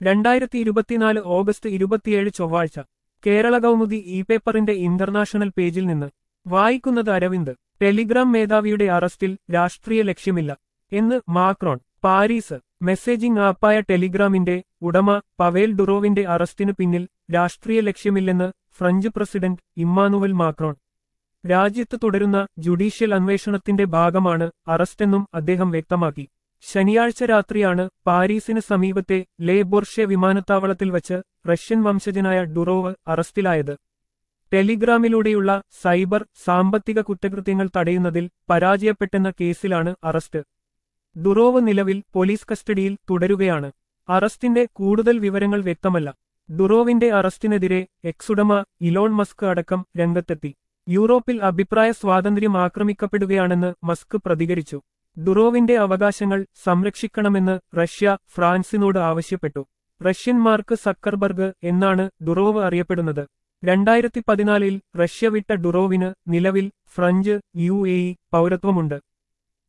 രണ്ടായിരത്തി ഇരുപത്തിനാല് ഓഗസ്റ്റ് ഇരുപത്തിയേഴ് ചൊവ്വാഴ്ച കേരള കൗമുദി ഇ പേപ്പറിന്റെ ഇന്റർനാഷണൽ പേജിൽ നിന്ന് വായിക്കുന്നത് അരവിന്ദ് ടെലിഗ്രാം മേധാവിയുടെ അറസ്റ്റിൽ രാഷ്ട്രീയ ലക്ഷ്യമില്ല എന്ന് മാക്രോൺ പാരീസ് മെസ്സേജിംഗ് ആപ്പായ ടെലിഗ്രാമിന്റെ ഉടമ പവേൽ ഡുറോവിന്റെ അറസ്റ്റിനു പിന്നിൽ രാഷ്ട്രീയ ലക്ഷ്യമില്ലെന്ന് ഫ്രഞ്ച് പ്രസിഡന്റ് ഇമ്മാനുവൽ മാക്രോൺ രാജ്യത്ത് തുടരുന്ന ജുഡീഷ്യൽ അന്വേഷണത്തിന്റെ ഭാഗമാണ് അറസ്റ്റെന്നും അദ്ദേഹം വ്യക്തമാക്കി ശനിയാഴ്ച രാത്രിയാണ് പാരീസിന് സമീപത്തെ ലേ ബൊർഷെ വിമാനത്താവളത്തിൽ വച്ച് റഷ്യൻ വംശജനായ ഡുറോവ് അറസ്റ്റിലായത് ടെലിഗ്രാമിലൂടെയുള്ള സൈബർ സാമ്പത്തിക കുറ്റകൃത്യങ്ങൾ തടയുന്നതിൽ പരാജയപ്പെട്ടെന്ന കേസിലാണ് അറസ്റ്റ് ഡുറോവ് നിലവിൽ പോലീസ് കസ്റ്റഡിയിൽ തുടരുകയാണ് അറസ്റ്റിന്റെ കൂടുതൽ വിവരങ്ങൾ വ്യക്തമല്ല ഡുറോവിന്റെ അറസ്റ്റിനെതിരെ എക്സുടമ ഇലോൺ മസ്ക് അടക്കം രംഗത്തെത്തി യൂറോപ്പിൽ അഭിപ്രായ സ്വാതന്ത്ര്യം ആക്രമിക്കപ്പെടുകയാണെന്ന് മസ്ക് പ്രതികരിച്ചു ഡുറോവിന്റെ അവകാശങ്ങൾ സംരക്ഷിക്കണമെന്ന് റഷ്യ ഫ്രാൻസിനോട് ആവശ്യപ്പെട്ടു റഷ്യൻ മാർക്ക് സക്കർബർഗ് എന്നാണ് ഡുറോവ് അറിയപ്പെടുന്നത് രണ്ടായിരത്തി പതിനാലിൽ റഷ്യ വിട്ട ഡുറോവിന് നിലവിൽ ഫ്രഞ്ച് യു പൗരത്വമുണ്ട്